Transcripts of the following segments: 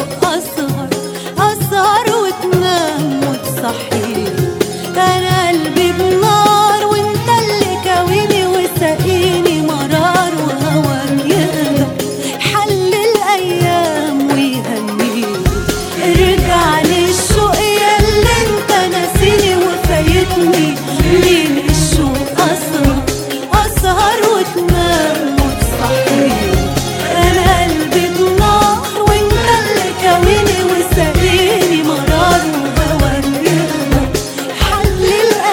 أسهر أسهر وتنام وتصحيني أنا قلبي بنار وانت اللي كاويني وساقيني مرار وهواك يقدر حل الأيام ويهنيني ارجع للشوق ياللي انت ناسيني وفايتني ليه الشوق أسهر أسهر وتنام وتصحيني أنا قلبي بنار وانت اللي كاويني وساقيني مرار وهواك يقدر حل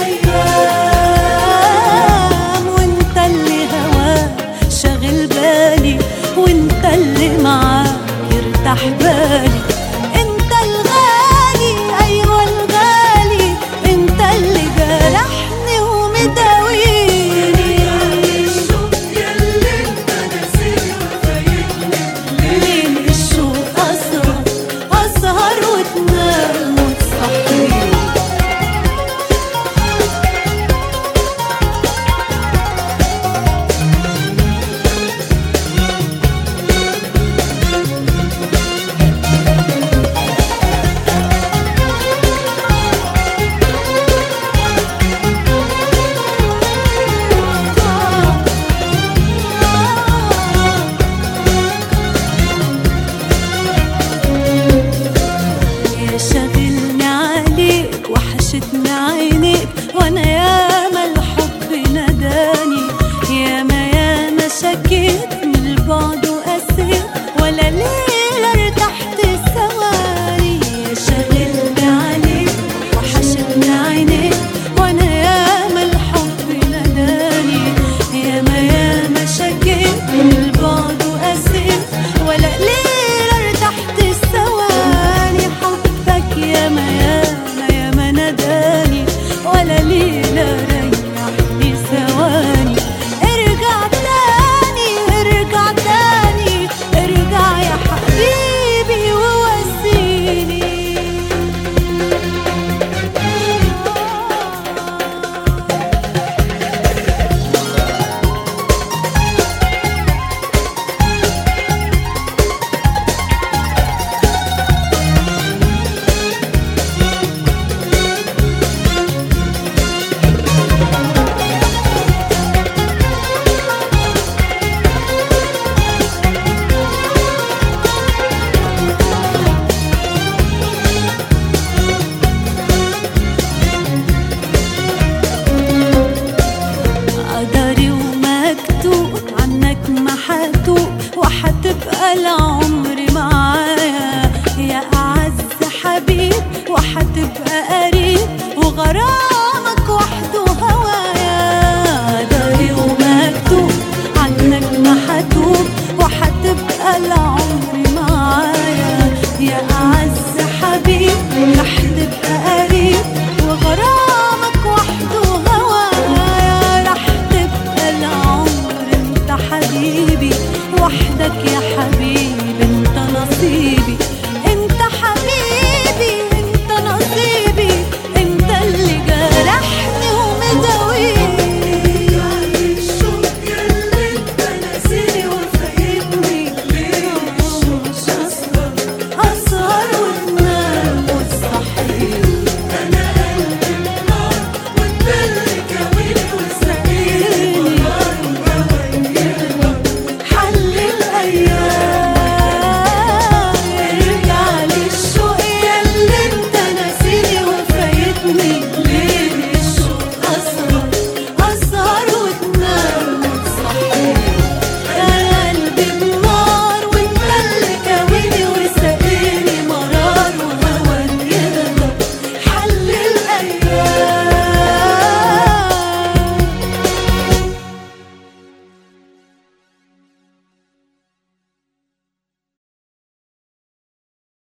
الأيام وانت اللي هواك شاغل بالي وانت اللي معاك يرتاح بالي انت الغالي ايوه الغالي انت اللي جرحني ومداويني ليه الشوق اسهر اسهر وتنام وتصحيني يا شاغلني عليك وحشتني عينيك وانا ياما الحب ناداني ياما ياما شكيت من البعد وقسيت ولا ليلة ارتحت ثواني يا شاغلني عليك وحشتني عينيك وانا ياما الحب ناداني ياما ياما شكيت من البعد وقسيت ولا ليلة ارتحت ثواني حبك ياما ياما ياما ناداني ولا ليلة ريحني ثواني ارجع تاني ارجع تاني ارجع يا حبيبي وواسيني قدري ومكتوب عنك محتوب وحتبقى العمر معايا يا أعز حبيب وحتبقى قريب وغرامك وحده هوايا قدري ومكتوب عنك محتوب وحتبقى العمر معايا يا أعز حبيب رح تبقى قريب وغرامك وحده هوايا رح تبقى العمر انت حبيبي وحدك يا حبيبي انت نصيبي